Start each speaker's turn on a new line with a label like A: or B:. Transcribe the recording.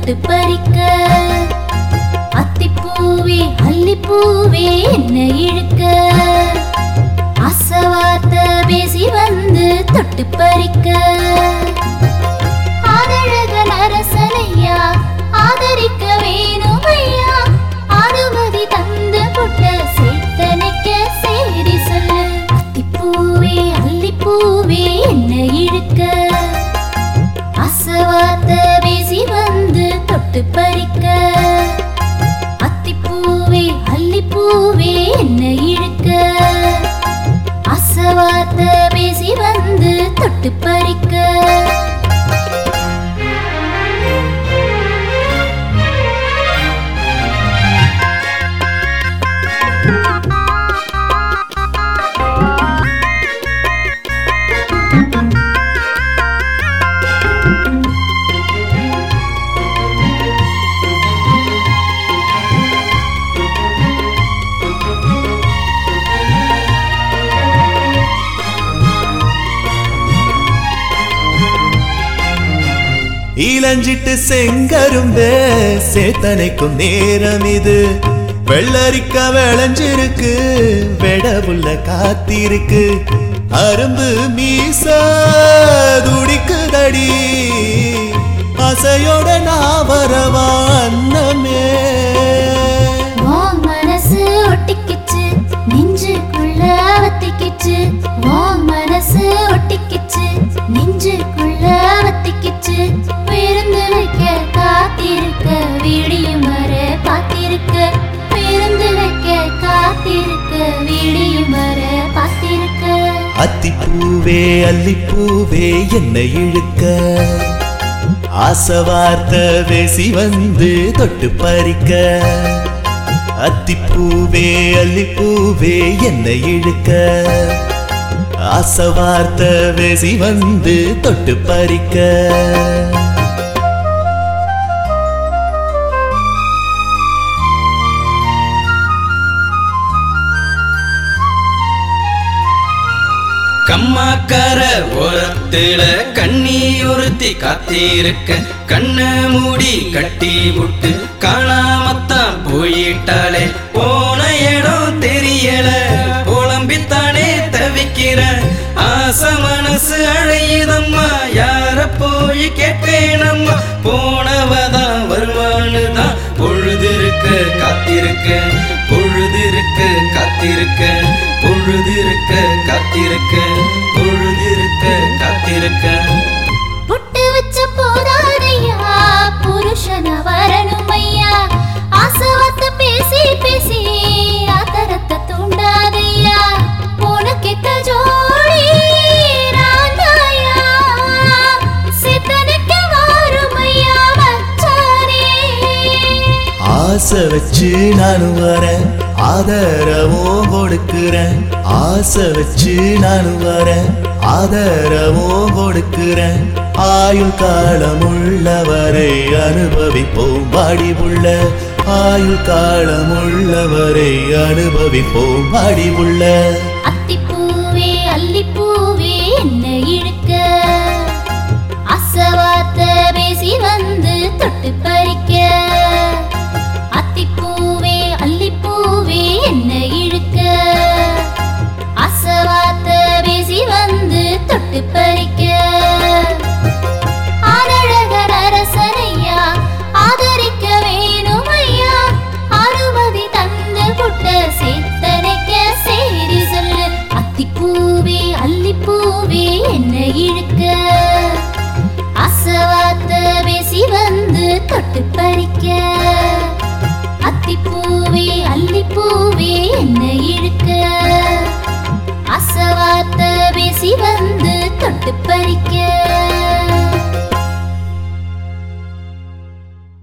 A: தொட்டு பறிக்க அத்திப்பூவே அல்லிப்பூவே என்ன இழுக்க அசவார்த்த பேசி வந்து தொட்டு பறிக்க ஆதழகன் அரசனையா ஆதரிக்க வேணும் ஐயா அனுமதி தந்து புட்ட சேத்தனைக்க சேரி சொல்லு அத்திப்பூவே அல்லிப்பூவே என்ன இழுக்க அசவாத்த பேசி வந்து தொட்டு பறிக்க அத்திப்பூவே அல்லிப்பூவே என்ன இழுக்க அசவாத்த பேசி வந்து தொட்டு பறிக்க
B: இளஞ்சிட்டு செங்கரும்பே சேத்தனைக்கும் நேரம் இது வெள்ளரிக்க விளைஞ்சிருக்கு வெடவுள்ள காத்திருக்கு அரும்பு மீச துடிக்குதடி அசையோட நான் வரவா அன்னமே
A: உன் மனசு ஒட்டிக்கிச்சு நெஞ்சுக்குள்ள வத்திக்கிச்சு உன் மனசு ஒட்டிக்கிச்சு நெஞ்சுக்குள்ள வத்திக்கிச்சு விருந்து வைக்க காத்திருக்க விடியும் வர காத்திருக்க விருந்து வைக்க காத்திருக்க விடியும் வர காத்திருக்க
B: அத்திப்பூவே அல்லிப்பூவே என்னை இழுக்க ஆசவார்த்த பேசி வந்து தொட்டு பறிக்க அத்திப்பூவே அல்லிப்பூவே என்னை இழுக்க ஆசவார்த்த பேசி வந்து தொட்டு பறிக்க
C: கம்மாக்கார ஓரத்துல கண்ணி ஒருத்தி காத்திருக்க கண்ண மூடி கட்டி விட்டு காணாமத்தான் போயிட்டாளே போன இடம் தெரியல புலம்பித்தானே தவிக்கிற ஆச மனசு அழையுதம்மா யார போய் கேட்பேனம்மா போனவதான் வருவான்னு தான் பொழுதிருக்க காத்திருக்க பொழுதிருக்க காத்திருக்க பொழுதிருக்க காத்திருக்க பொழுதிருக்க காத்திருக்க
A: புட்டு வச்ச போதாதையா புருஷன வரணும் ஐயா ஆசவத்த பேசி பேசி ஆதரத்தை தூண்டாதையா உனக்கெத்த ஜோடி ராதாயா சித்தனுக்கு வாரும் ஐயா வச்சாரே
B: ஆசை வச்சு நானும் வரேன் ஆதரவும் கொடுக்கிறேன் ஆசை வச்சு நானும் வரேன் ஆதரவும் கொடுக்கிறேன் ஆயுள் காலம் உள்ளவரை அனுபவிப்போம் வாடி உள்ள ஆயுள் காலம் உள்ளவரை அனுபவிப்போம் வாடி உள்ள
A: அத்திப்பூவே அல்லிப்பூவே என்ன இழுக்க அசவாத்த பேசி வந்து தொட்டு பறிக்க அத்திப்பூவே அல்லிப்பூவே என்ன இழுக்க அசவாத்த பேசி வந்து தொட்டு பறிக்க ஆனழகர் அரசனையா ஆதரிக்க வேணும் ஐயா அனுமதி தந்து புட்ட சேத்தனைக்க சேரி சொல்லு அத்திப்பூவே அல்லிப்பூவே என்ன இழுக்க அசவாத்த பேசி வந்து தொட்டு பறிக்க அத்திப்பூவே அல்லிப்பூவே என்ன இழுக்க அசவாத்த பேசி வந்து தொட்டு பறிக்க